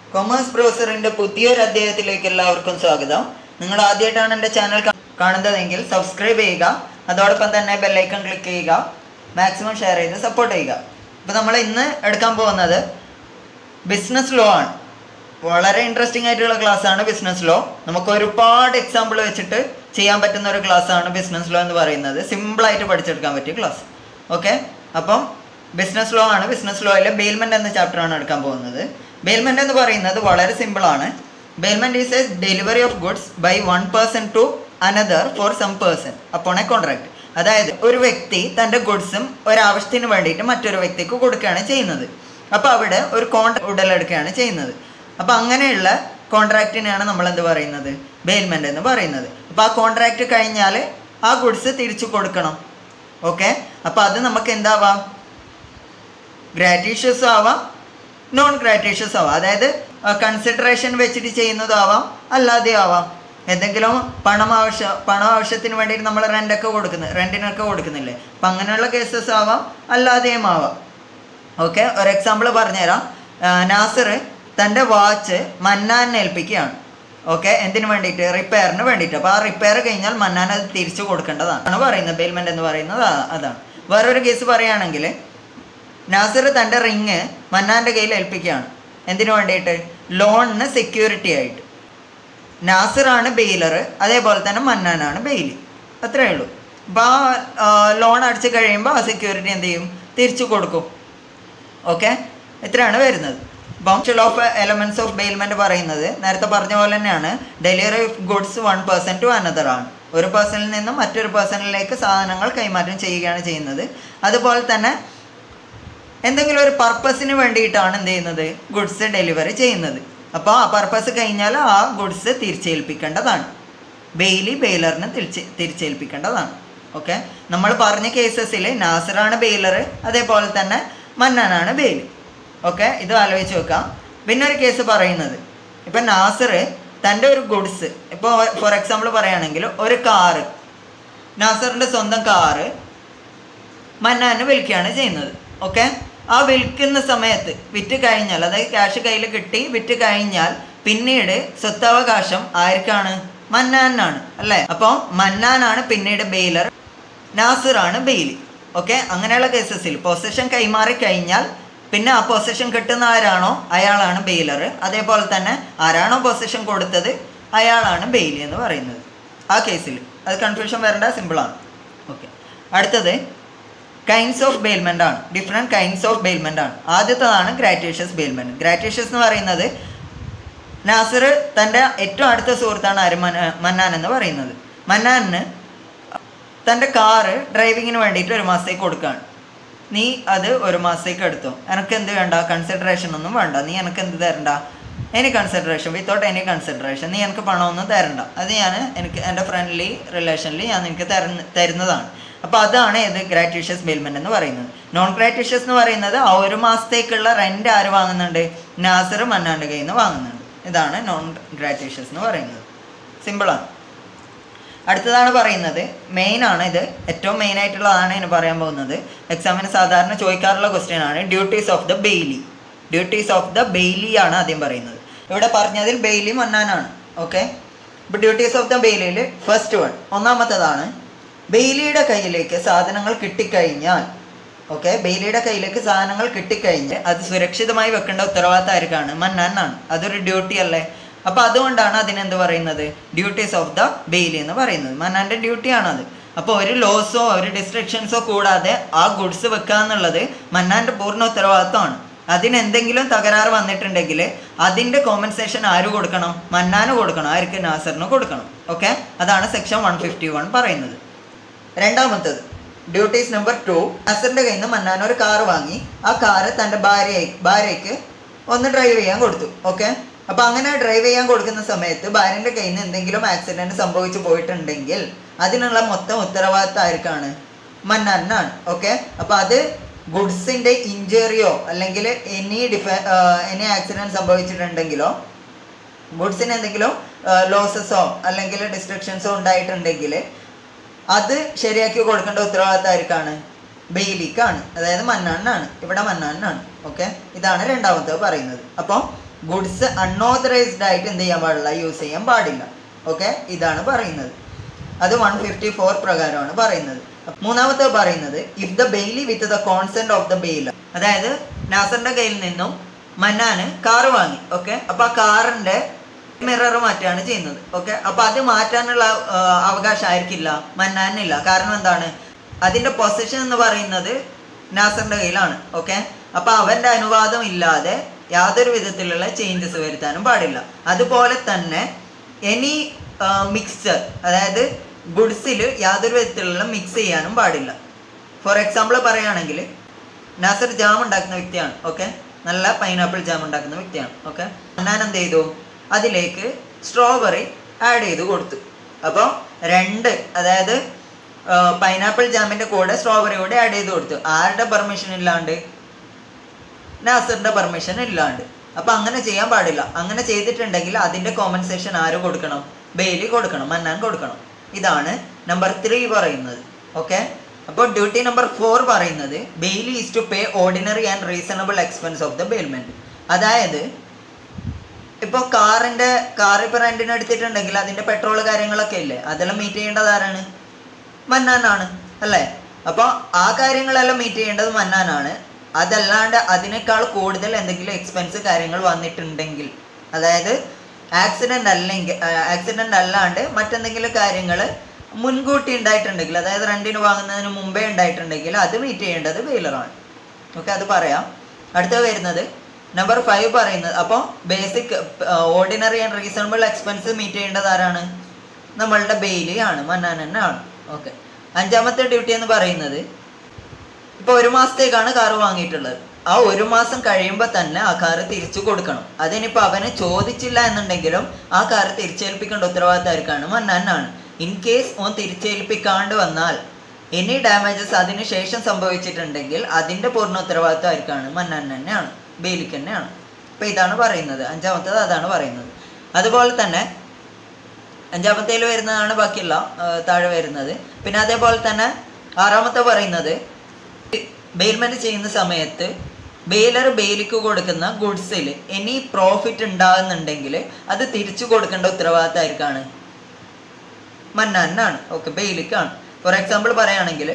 commerce ബ്രൗസറിന്റെ പുതിയൊരു അധ്യായത്തിലേക്ക് എല്ലാവർക്കും സ്വാഗതം നിങ്ങൾ ആദ്യമായിട്ടാണ് എൻ്റെ ചാനൽ കാ- കാണുന്നതെങ്കിൽ സബ്സ്ക്രൈബ് ചെയ്യുക അതോടൊപ്പം തന്നെ ബെല്ലൈക്കൺ ക്ലിക്ക് ചെയ്യുക മാക്സിമം ഷെയർ ചെയ്ത് സപ്പോർട്ട് ചെയ്യുക അപ്പോൾ നമ്മൾ ഇന്ന് എടുക്കാൻ പോകുന്നത് ബിസിനസ് ലോ ആണ് വളരെ ഇൻട്രസ്റ്റിംഗ് ആയിട്ടുള്ള class ആണ് ബിസിനസ് ലോ നമുക്ക് ഒരുപാട് എക്സാമ്പിൾ വെച്ചിട്ട് ചെയ്യാൻ പറ്റുന്ന ഒരു class ആണ് ബിസിനസ് ലോ എന്ന് പറയുന്നത് സിമ്പിളായിട്ട് പഠിച്ചെടുക്കാൻ പറ്റിയ ക്ലാസ് ഓക്കെ അപ്പം ബിസിനസ് ലോ ആണ് ബിസിനസ് ലോയിലെ ബെയിൽമെന്റ് എന്ന ചാപ്റ്റർ ആണ് എടുക്കാൻ പോകുന്നത് ബെയിൽമെന്റ് എന്ന് പറയുന്നത് വളരെ സിമ്പിൾ ആണ് bailment is a delivery of goods by one person to another for some person upon a contract അതായത് ഒരു വ്യക്തി തൻ്റെ ഗുഡ്സും ഒരാവശ്യത്തിന് വേണ്ടിയിട്ട് മറ്റൊരു വ്യക്തിക്ക് കൊടുക്കുകയാണ് ചെയ്യുന്നത് അപ്പോൾ അവിടെ ഒരു കോൺട്രാക്ട് ഉടലെടുക്കുകയാണ് ചെയ്യുന്നത് അപ്പോൾ അങ്ങനെയുള്ള കോൺട്രാക്റ്റിനെയാണ് നമ്മൾ എന്ത് പറയുന്നത് ബെയിൽമെന്റ് എന്ന് പറയുന്നത് അപ്പോൾ ആ കോൺട്രാക്റ്റ് കഴിഞ്ഞാൽ ആ ഗുഡ്സ് തിരിച്ചു കൊടുക്കണം ഓക്കെ അപ്പോൾ അത് നമുക്ക് എന്താവാം ഗ്രാറ്റീഷ്യസ് ആവാം നോൺ ഗ്രാറ്റീഷ്യസ് ആവാം അതായത് കൺസിഡറേഷൻ വെച്ചിട്ട് ചെയ്യുന്നതാവാം അല്ലാതെ ആവാം എന്തെങ്കിലും പണം ആവശ്യം പണം ആവശ്യത്തിന് വേണ്ടിയിട്ട് നമ്മൾ റെൻ്റൊക്കെ കൊടുക്കുന്നത് റെൻറ്റിനൊക്കെ കൊടുക്കുന്നില്ലേ അപ്പം അങ്ങനെയുള്ള കേസസ് ആവാം അല്ലാതെയും ആവാം ഓക്കെ ഒരു എക്സാമ്പിൾ പറഞ്ഞുതരാം ആ, നാസർ തൻ്റെ വാച്ച് മന്നാനെ ഏൽപ്പിക്കുകയാണ് ഓക്കെ എന്തിനു വേണ്ടിയിട്ട് റിപ്പയറിന് വേണ്ടിയിട്ട് അപ്പോൾ ആ റിപ്പയർ കഴിഞ്ഞാൽ മന്നാൻ അത് തിരിച്ചു കൊടുക്കേണ്ടതാണ് ആണ് പറയുന്നത് ബെയിൽമെൻ്റ് എന്ന് പറയുന്നത് ആ- അതാണ് വേറൊരു കേസ് പറയുകയാണെങ്കിൽ നാസർ തൻ്റെ റിങ് മന്നാൻ്റെ കയ്യിൽ ഏൽപ്പിക്കുകയാണ് എന്തിനു വേണ്ടിയിട്ട് ലോണിന് സെക്യൂരിറ്റി ആയിട്ട് നാസറാണ് ബെയിലർ അതേപോലെ തന്നെ മന്നാനാണ് ബെയിലി അത്രയേ ഉള്ളൂ അപ്പോൾ ആ ലോൺ അടച്ചു കഴിയുമ്പോൾ ആ സെക്യൂരിറ്റി എന്ത് ചെയ്യും തിരിച്ചു കൊടുക്കും ഓക്കെ ഇത്രയാണ് വരുന്നത് ബൗൺഷ്യൽ ഓഫ് എലമെന്റ്സ് ഓഫ് ബെയിൽമെന്റ് പറയുന്നത് നേരത്തെ പറഞ്ഞ പോലെ തന്നെയാണ് delivery of goods one person to another ആണ് ഒരു പേഴ്സണിൽ നിന്നും മറ്റൊരു പേഴ്സണിലേക്ക് സാധനങ്ങൾ കൈമാറ്റം ചെയ്യുകയാണ് ചെയ്യുന്നത് അതുപോലെ തന്നെ എന്തെങ്കിലും ഒരു പർപ്പസിന് വേണ്ടിയിട്ടാണ് എന്ത് ചെയ്യുന്നത് ഗുഡ്സ് ഡെലിവറി ചെയ്യുന്നത് അപ്പോൾ ആ പർപ്പസ് കഴിഞ്ഞാൽ ആ ഗുഡ്സ് തിരിച്ചേൽപ്പിക്കേണ്ടതാണ് ബെയിലി ബെയിലറിന് തിരിച്ച് തിരിച്ചേൽപ്പിക്കേണ്ടതാണ് ഓക്കെ നമ്മൾ പറഞ്ഞ കേസസിൽ നാസറാണ് ബെയിലർ അതേപോലെ തന്നെ മന്നാനാണ് ബെയിൽ ഓക്കെ ഇത് ആലോചിച്ച് വെക്കാം പിന്നെ ഒരു കേസ് പറയുന്നത് ഇപ്പം നാസർ തൻ്റെ ഒരു ഗുഡ്സ് ഇപ്പോൾ ഫോർ എക്സാമ്പിൾ പറയുകയാണെങ്കിൽ ഒരു കാറ് നാസറിൻ്റെ സ്വന്തം കാറ് മന്നാന് വിൽക്കുകയാണ് ചെയ്യുന്നത് ഓക്കെ ആ വിൽക്കുന്ന സമയത്ത് വിറ്റ് കഴിഞ്ഞാൽ അതായത് ക്യാഷ് കയ്യിൽ കിട്ടി വിറ്റ് കഴിഞ്ഞാൽ പിന്നീട് സ്വത്തവകാശം ആർക്കാണ് മന്നാനാണ് അല്ലേ അപ്പോൾ മന്നാനാണ് പിന്നീട് ബെയിലർ നാസിറാണ് ബെയിലി ഓക്കെ അങ്ങനെയുള്ള കേസസിൽ പൊസഷൻ കൈമാറി കഴിഞ്ഞാൽ പിന്നെ ആ പൊസഷൻ കിട്ടുന്ന ആരാണോ അയാളാണ് ബെയിലർ അതേപോലെ തന്നെ ആരാണോ പൊസഷൻ കൊടുത്തത് അയാളാണ് ബെയിലി എന്ന് പറയുന്നത് ആ കേസിൽ അത് കൺഫ്യൂഷൻ വരേണ്ട സിമ്പിളാണ് ഓക്കെ അടുത്തത് കൈൻഡ്സ് ഓഫ് ബെയിൽമെൻ്റ് ആണ് ഡിഫറെൻറ്റ് കൈൻഡ്സ് ഓഫ് ബെയിൽമെൻ്റ് ആണ് ആദ്യത്തതാണ് ഗ്രാറ്റീഷ്യസ് ബെയിൽമെൻറ്റ് ഗ്രാറ്റീഷ്യസ് എന്ന് പറയുന്നത് നാസർ തൻ്റെ ഏറ്റവും അടുത്ത സുഹൃത്താണ് ആര് മന്ന മന്നാൻ എന്ന് പറയുന്നത് മന്നാനിന് തൻ്റെ കാറ് ഡ്രൈവിങ്ങിന് വേണ്ടിയിട്ട് ഒരു മാസത്തേക്ക് കൊടുക്കുകയാണ് നീ അത് ഒരു മാസത്തേക്ക് എടുത്തോ എനിക്ക് എന്ത് വേണ്ട കൺസിഡറേഷൻ ഒന്നും വേണ്ട നീ എനിക്ക് എന്ത് തരണ്ട any consideration without any consideration നീ എനിക്ക് പണമൊന്നും തരണ്ട അത് ഞാൻ എനിക്ക് എൻ്റെ ഫ്രണ്ട്ലി റിലേഷനിൽ ഞാൻ നിനക്ക് തരുന്ന തരുന്നതാണ് അപ്പോൾ അതാണ് ഇത് ഗ്രാറ്റീഷ്യസ് ബെയിൽമെൻ്റ് എന്ന് പറയുന്നത് നോൺ ഗ്രാറ്റീഷ്യസ് എന്ന് പറയുന്നത് ആ ഒരു മാസത്തേക്കുള്ള റെൻ്റ് ആര് വാങ്ങുന്നുണ്ട് നാസർ മന്നാൻ്റെ കയ്യിൽ നിന്ന് വാങ്ങുന്നുണ്ട് ഇതാണ് നോൺ ഗ്രാറ്റീഷ്യസ് എന്ന് പറയുന്നത് സിമ്പിളാണ് അടുത്തതാണ് പറയുന്നത് മെയിൻ ആണ് ഇത് ഏറ്റവും മെയിൻ ആയിട്ടുള്ളതാണ് ഇനി പറയാൻ പോകുന്നത് എക്സാമിന് സാധാരണ ചോദിക്കാറുള്ള ക്വസ്റ്റ്യൻ ആണ് duties of the bailee duties of the bailee ആണ് ആദ്യം പറയുന്നത് ഇവിടെ പറഞ്ഞതിൽ ബെയിലി മന്നാനാണ് ഓക്കെ ഇപ്പോൾ ഡ്യൂട്ടീസ് ഓഫ് ദ ബെയിലിയിൽ ഫസ്റ്റ് വൺ ഒന്നാമത്തതാണ് ബെയിലിയുടെ കയ്യിലേക്ക് സാധനങ്ങൾ കിട്ടിക്കഴിഞ്ഞാൽ ഓക്കെ ബെയിലിയുടെ കയ്യിലേക്ക് സാധനങ്ങൾ കിട്ടിക്കഴിഞ്ഞ് അത് സുരക്ഷിതമായി വെക്കേണ്ട ഉത്തരവാദിത്തം ആർക്കാണ് മന്നാനാണ് അതൊരു ഡ്യൂട്ടി അല്ലേ അപ്പോൾ അതുകൊണ്ടാണ് അതിനെന്ത് പറയുന്നത് ഡ്യൂട്ടീസ് ഓഫ് ദ ബെയിലി എന്ന് പറയുന്നത് മന്നാൻ്റെ ഡ്യൂട്ടിയാണ് അത് അപ്പോൾ ഒരു ലോസോ ഒരു ഡിസ്ട്രിക്ഷൻസോ കൂടാതെ ആ ഗുഡ്സ് വെക്കുക എന്നുള്ളത് മന്നാൻ്റെ പൂർണ്ണ ഉത്തരവാദിത്തമാണ് അതിന് എന്തെങ്കിലും തകരാറ് വന്നിട്ടുണ്ടെങ്കിൽ അതിൻ്റെ കോമ്പൻസേഷൻ ആര് കൊടുക്കണം മന്നാന് കൊടുക്കണം ആർക്ക് നാസറിന് കൊടുക്കണം ഓക്കെ അതാണ് സെക്ഷൻ വൺ ഫിഫ്റ്റി വൺ പറയുന്നത് രണ്ടാമത്തത് ഡ്യൂട്ടീസ് നമ്പർ ടു നാസറിൻ്റെ കയ്യിൽ നിന്ന് മന്നാൻ ഒരു കാറ് വാങ്ങി ആ കാറ് തൻ്റെ ഭാര്യ ഭാര്യയ്ക്ക് ഒന്ന് ഡ്രൈവ് ചെയ്യാൻ കൊടുത്തു ഓക്കെ അപ്പോൾ അങ്ങനെ ഡ്രൈവ് ചെയ്യാൻ കൊടുക്കുന്ന സമയത്ത് ഭാര്യൻ്റെ കയ്യിൽ നിന്ന് എന്തെങ്കിലും ആക്സിഡൻറ്റ് സംഭവിച്ചു പോയിട്ടുണ്ടെങ്കിൽ അതിനുള്ള മൊത്തം ഉത്തരവാദിത്തം ആർക്കാണ് മന്നാനാണ് ഓക്കെ അപ്പോൾ അത് ഗുഡ്സിൻ്റെ ഇഞ്ചറിയോ അല്ലെങ്കിൽ എനി ഡിഫ എനി ആക്സിഡൻറ്റ് സംഭവിച്ചിട്ടുണ്ടെങ്കിലോ ഗുഡ്സിന് എന്തെങ്കിലും ലോസസോ അല്ലെങ്കിൽ ഡിസ്ട്രക്ഷൻസോ ഉണ്ടായിട്ടുണ്ടെങ്കിൽ അത് ശരിയാക്കി കൊടുക്കേണ്ട ഉത്തരവാദിത്തം ആർക്കാണ് ബെയിലിക്കാണ് അതായത് മന്നാനാണ് ഇവിടെ മന്നാനാണ് ഓക്കെ ഇതാണ് രണ്ടാമത്തെ പറയുന്നത് അപ്പോൾ ഗുഡ്സ് അൺഓതറൈസ്ഡ് ആയിട്ട് എന്ത് ചെയ്യാൻ പാടില്ല യൂസ് ചെയ്യാൻ പാടില്ല ഓക്കെ ഇതാണ് പറയുന്നത് അത് വൺ ഫിഫ്റ്റി ഫോർ പ്രകാരമാണ് പറയുന്നത് മൂന്നാമത്തെ പറയുന്നത് if the bailee with the consent of the bailor അതായത് നാസറിന്റെ കയ്യിൽ നിന്നും മന്നാന് കാറ് വാങ്ങി ഓക്കെ അപ്പൊ ആ കാറിന്റെ മിറർ മാറ്റുകയാണ് ചെയ്യുന്നത് ഓക്കെ അപ്പൊ അത് മാറ്റാനുള്ള ആ, അവകാശം ആയിരിക്കില്ല മന്നാനില്ല കാരണം എന്താണ് അതിന്റെ പൊസിഷൻ എന്ന് പറയുന്നത് നാസറിന്റെ കയ്യിലാണ് ഓക്കെ അപ്പൊ അവന്റെ അനുവാദം ഇല്ലാതെ യാതൊരു വിധത്തിലുള്ള ചേഞ്ചസ് വരുത്താനും പാടില്ല അതുപോലെ തന്നെ എനി മിക്സ്ചർ അതായത് ഗുഡ്സിൽ യാതൊരു വിധത്തിലുള്ള മിക്സ് ചെയ്യാനും പാടില്ല ഫോർ എക്സാമ്പിൾ പറയുകയാണെങ്കിൽ നാസർ ജാം ഉണ്ടാക്കുന്ന വ്യക്തിയാണ് ഓക്കെ നല്ല പൈനാപ്പിൾ ജാം ഉണ്ടാക്കുന്ന വ്യക്തിയാണ് ഓക്കെ ഞാൻ എന്ത് ചെയ്തു അതിലേക്ക് സ്ട്രോബെറി ആഡ് ചെയ്ത് കൊടുത്തു അപ്പോൾ രണ്ട് അതായത് പൈനാപ്പിൾ ജാമിൻ്റെ കൂടെ സ്ട്രോബെറി കൂടെ ആഡ് ചെയ്ത് കൊടുത്തു ആരുടെ പെർമിഷൻ ഇല്ലാണ്ട് നാസറിൻ്റെ പെർമിഷൻ ഇല്ലാണ്ട് അപ്പം അങ്ങനെ ചെയ്യാൻ പാടില്ല അങ്ങനെ ചെയ്തിട്ടുണ്ടെങ്കിൽ അതിൻ്റെ കോമ്പൻസേഷൻ ആര് കൊടുക്കണം ബെയിലി കൊടുക്കണം മന്നാൻ കൊടുക്കണം ഇതാണ് നമ്പർ ത്രീ പറയുന്നത് ഓക്കെ അപ്പോൾ ഡ്യൂട്ടി നമ്പർ ഫോർ പറയുന്നത് bailee is to pay ordinary and reasonable expense of the bailment അതായത് ഇപ്പോൾ കാറിൻ്റെ കാർ ഇപ്പോൾ റെൻറ്റിന് എടുത്തിട്ടുണ്ടെങ്കിൽ അതിൻ്റെ പെട്രോൾ കാര്യങ്ങളൊക്കെ ഇല്ലേ അതെല്ലാം മീറ്റ് ചെയ്യേണ്ടത് ആരാണ് മന്നാനാണ് അല്ലേ അപ്പോൾ ആ കാര്യങ്ങളെല്ലാം മീറ്റ് ചെയ്യേണ്ടത് മന്നാനാണ് അതല്ലാണ്ട് അതിനേക്കാൾ കൂടുതൽ എന്തെങ്കിലും എക്സ്പെൻസ് കാര്യങ്ങൾ വന്നിട്ടുണ്ടെങ്കിൽ അതായത് ആക്സിഡൻ്റ് അല്ലെങ്കിൽ ആക്സിഡൻ്റ് അല്ലാണ്ട് മറ്റെന്തെങ്കിലും കാര്യങ്ങൾ മുൻകൂട്ടി ഉണ്ടായിട്ടുണ്ടെങ്കിൽ അതായത് റെൻറ്റിന് വാങ്ങുന്നതിന് മുമ്പേ ഉണ്ടായിട്ടുണ്ടെങ്കിൽ അത് മീറ്റ് ചെയ്യേണ്ടത് വെയിലറാണ് ഓക്കെ അത് പറയാം അടുത്ത വരുന്നത് നമ്പർ ഫൈവ് പറയുന്നത് അപ്പോൾ basic ordinary and reasonable expense meet ചെയ്യേണ്ടത് ആരാണ് നമ്മളുടെ ബെയിലി ആണ് മന്നാൻ തന്നെ ആണ് ഓക്കെ അഞ്ചാമത്തെ ഡ്യൂട്ടി എന്ന് പറയുന്നത് ഇപ്പോൾ ഒരു മാസത്തേക്കാണ് കാറ് വാങ്ങിയിട്ടുള്ളത് ആ ഒരു മാസം കഴിയുമ്പോൾ തന്നെ ആ കാറ് തിരിച്ചു കൊടുക്കണം അതിനിപ്പോൾ അവന് ചോദിച്ചില്ല എന്നുണ്ടെങ്കിലും ആ കാറ് തിരിച്ചേൽപ്പിക്കേണ്ട ഉത്തരവാദിത്തമായിരിക്കാണ് മന്നാനാണ് ഇൻ കേസ് ഓൻ തിരിച്ചേൽപ്പിക്കാണ്ട് വന്നാൽ എനി ഡാമേജസ് അതിന് ശേഷം സംഭവിച്ചിട്ടുണ്ടെങ്കിൽ അതിൻ്റെ പൂർണ്ണ ഉത്തരവാദിത്തമായിരിക്കാണ് മന്നാൻ തന്നെയാണ് ബെയിലിക്ക് തന്നെയാണ് അപ്പോൾ ഇതാണ് പറയുന്നത് അഞ്ചാമത്തേത് അതാണ് പറയുന്നത് അതുപോലെ തന്നെ അഞ്ചാമത്തേൽ വരുന്നതാണ് ബാക്കിയുള്ള ആ, താഴെ വരുന്നത് പിന്നെ അതേപോലെ തന്നെ ആറാമത്തെ പറയുന്നത് ബെയിൽമെൻറ്റ് ചെയ്യുന്ന സമയത്ത് ബെയിലർ ബെയിലിക്ക് കൊടുക്കുന്ന ഗുഡ്സിൽ എനി പ്രോഫിറ്റ് ഉണ്ടാകുന്നുണ്ടെങ്കിൽ അത് തിരിച്ചു കൊടുക്കേണ്ട ഉത്തരവാദിത്തമായിരിക്കാണ് മന്നാനാണ് ഓക്കെ ബെയിലിക്കാണ് ഫോർ എക്സാമ്പിൾ പറയുകയാണെങ്കിൽ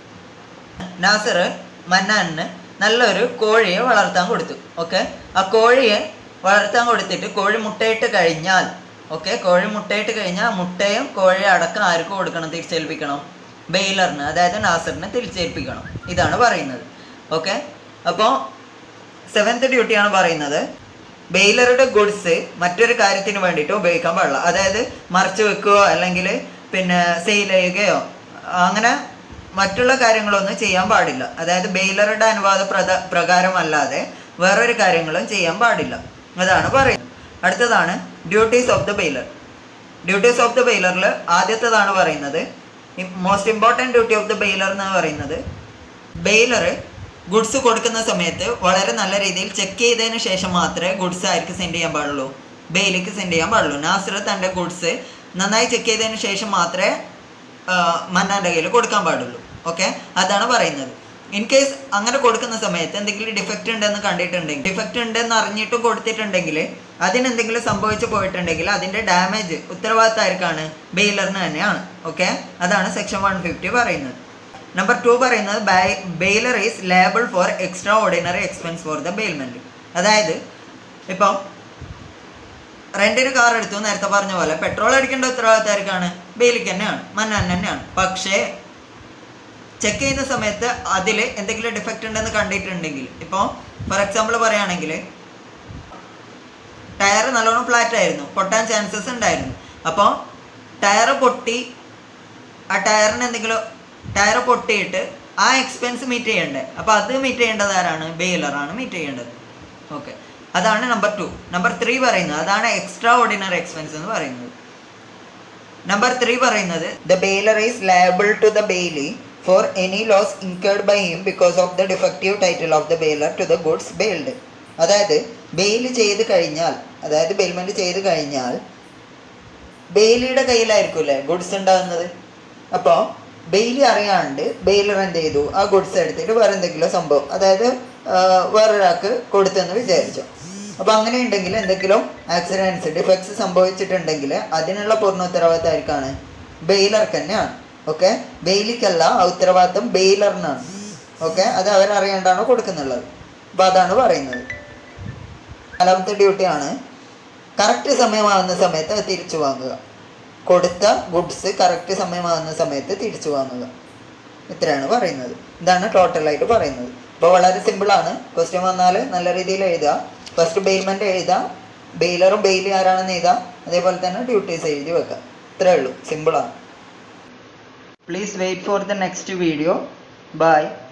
നാസർ മന്നാനിന് നല്ലൊരു കോഴിയെ വളർത്താൻ കൊടുത്തു ഓക്കെ ആ കോഴിയെ വളർത്താൻ കൊടുത്തിട്ട് കോഴി മുട്ടയിട്ട് കഴിഞ്ഞാൽ ഓക്കെ കോഴി മുട്ടയിട്ട് കഴിഞ്ഞാൽ ആ മുട്ടയും കോഴിയും അടക്കം ആർക്ക് കൊടുക്കണം തിരിച്ചേൽപ്പിക്കണം ബെയിലറിന് അതായത് നാസറിന് തിരിച്ചേൽപ്പിക്കണം ഇതാണ് പറയുന്നത് ഓക്കെ അപ്പോൾ സെവൻത്ത് ഡ്യൂട്ടിയാണ് പറയുന്നത് ബെയിലറുടെ ഗുഡ്സ് മറ്റൊരു കാര്യത്തിന് വേണ്ടിയിട്ട് ഉപയോഗിക്കാൻ പാടില്ല അതായത് മറച്ചു വെക്കുകയോ അല്ലെങ്കിൽ പിന്നെ സെയിൽ ചെയ്യുകയോ അങ്ങനെ മറ്റുള്ള കാര്യങ്ങളൊന്നും ചെയ്യാൻ പാടില്ല അതായത് ബെയിലറുടെ അനുവാദ പ്രത പ്രകാരമല്ലാതെ വേറൊരു കാര്യങ്ങളും ചെയ്യാൻ പാടില്ല അതാണ് പറയുന്നത് അടുത്തതാണ് duties of the bailor duties of the ബെയിലറിൽ ആദ്യത്തേതാണ് പറയുന്നത് most important duty of the bailor എന്ന് പറയുന്നത് ബെയിലർ ഗുഡ്സ് കൊടുക്കുന്ന സമയത്ത് വളരെ നല്ല രീതിയിൽ ചെക്ക് ചെയ്തതിന് ശേഷം മാത്രമേ ഗുഡ്സ് ആർക്ക് സെൻഡ് ചെയ്യാൻ പാടുള്ളൂ ബെയിലേക്ക് സെൻഡ് ചെയ്യാൻ പാടുള്ളൂ നാസർ തൻ്റെ ഗുഡ്സ് നന്നായി ചെക്ക് ചെയ്തതിന് ശേഷം മാത്രമേ മന്നാൻ്റെ കയ്യിൽ കൊടുക്കാൻ പാടുള്ളൂ ഓക്കെ അതാണ് പറയുന്നത് ഇൻ കേസ് അങ്ങനെ കൊടുക്കുന്ന സമയത്ത് എന്തെങ്കിലും ഡിഫക്റ്റ് ഉണ്ടെന്ന് കണ്ടിട്ടുണ്ടെങ്കിൽ ഡിഫക്റ്റ് ഉണ്ടെന്ന് അറിഞ്ഞിട്ടും കൊടുത്തിട്ടുണ്ടെങ്കിൽ അതിനെന്തെങ്കിലും സംഭവിച്ചു പോയിട്ടുണ്ടെങ്കിൽ അതിൻ്റെ ഡാമേജ് ഉത്തരവാദിത്തമായിരിക്കാണ് ബെയിലറിന് തന്നെയാണ് ഓക്കെ അതാണ് സെക്ഷൻ വൺ ഫിഫ്റ്റി പറയുന്നത് നമ്പർ ടു പറയുന്നത് bailor is liable for extraordinary expense for the bailment അതായത് ഇപ്പം റെന്റിന് കാർ എടുത്തു നേരത്തെ പറഞ്ഞ പോലെ പെട്രോൾ അടിക്കേണ്ട ഉത്തരവാദിത്തമായിരിക്കാണ് ബെയിലിക്ക് തന്നെയാണ് മന്നാൻ തന്നെയാണ് പക്ഷേ ചെക്ക് ചെയ്യുന്ന സമയത്ത് അതിൽ എന്തെങ്കിലും ഡിഫക്റ്റ് ഉണ്ടെന്ന് കണ്ടിട്ടുണ്ടെങ്കിൽ ഇപ്പോൾ ഫോർ എക്സാമ്പിൾ പറയുകയാണെങ്കിൽ ടയർ നല്ലോണം ഫ്ലാറ്റ് ആയിരുന്നു പൊട്ടാൻ ചാൻസസ് ഉണ്ടായിരുന്നു അപ്പോൾ ടയർ പൊട്ടി ആ ടയറിന് എന്തെങ്കിലും ടയർ പൊട്ടിയിട്ട് ആ എക്സ്പെൻസ് മീറ്റ് ചെയ്യണ്ടേ അപ്പോൾ അത് മീറ്റ് ചെയ്യേണ്ടത് ആരാണ് ബെയിലറാണ് മീറ്റ് ചെയ്യേണ്ടത് ഓക്കെ അതാണ് നമ്പർ ടു നമ്പർ ത്രീ പറയുന്നത് അതാണ് എക്സ്ട്രാ ഓർഡിനറി എക്സ്പെൻസ് എന്ന് പറയുന്നത് നമ്പർ ത്രീ പറയുന്നത് the bailor is liable to the bailee for any loss incurred by him because of the defective title of the bailor to the goods bailed അതായത് bail ചെയ്ത് കഴിഞ്ഞാൽ അതായത് bailment ചെയ്ത് കഴിഞ്ഞാൽ ബെയിലിയുടെ കയ്യിലായിരിക്കും അല്ലേ ഗുഡ്സ് ഉണ്ടാകുന്നത് അപ്പോൾ ബെയിലി അറിയാണ്ട് ബെയിലർ എന്ത് ചെയ്തു ആ ഗുഡ്സ് എടുത്തിട്ട് വേറെ എന്തെങ്കിലും സംഭവം അതായത് ആ, വേറൊരാൾക്ക് കൊടുത്തെന്ന് വിചാരിച്ചു അപ്പോൾ അങ്ങനെ ഉണ്ടെങ്കിൽ എന്തെങ്കിലും ആക്സിഡൻസ് ഡിഫക്ട്സ് സംഭവിച്ചിട്ടുണ്ടെങ്കിൽ അതിനുള്ള പൂർണ്ണ ഉത്തരവാദിത്തം ആർക്കാണ് ബെയിലർക്ക് തന്നെയാണ് ഓക്കെ ബെയിലിക്കല്ല ആ ഉത്തരവാദിത്തം ബെയിലറിനാണ് ഓക്കെ അത് അവരറിയാണ്ടാണ് കൊടുക്കുന്നുള്ളത് അപ്പോൾ അതാണ് പറയുന്നത് നാലാമത്തെ ഡ്യൂട്ടിയാണ് കറക്റ്റ് സമയമാകുന്ന സമയത്ത് അത് തിരിച്ചു വാങ്ങുക കൊടുത്ത ഗുഡ്സ് കറക്റ്റ് സമയമാകുന്ന സമയത്ത് തിരിച്ചു വാങ്ങുക ഇത്രയാണ് പറയുന്നത് ഇതാണ് ടോട്ടലായിട്ട് പറയുന്നത് അപ്പോൾ വളരെ സിമ്പിളാണ് ക്വസ്റ്റ്യൻ വന്നാൽ നല്ല രീതിയിൽ എഴുതുക ഫസ്റ്റ് ബെയിൽമെൻ്റ് എഴുതുക ബെയിലറും ബെയിലി ആരാണെന്ന് എഴുതുക അതേപോലെ തന്നെ ഡ്യൂട്ടീസ് എഴുതി വെക്കുക ഇത്രയേ ഉള്ളൂ സിമ്പിളാണ് please wait for the next video by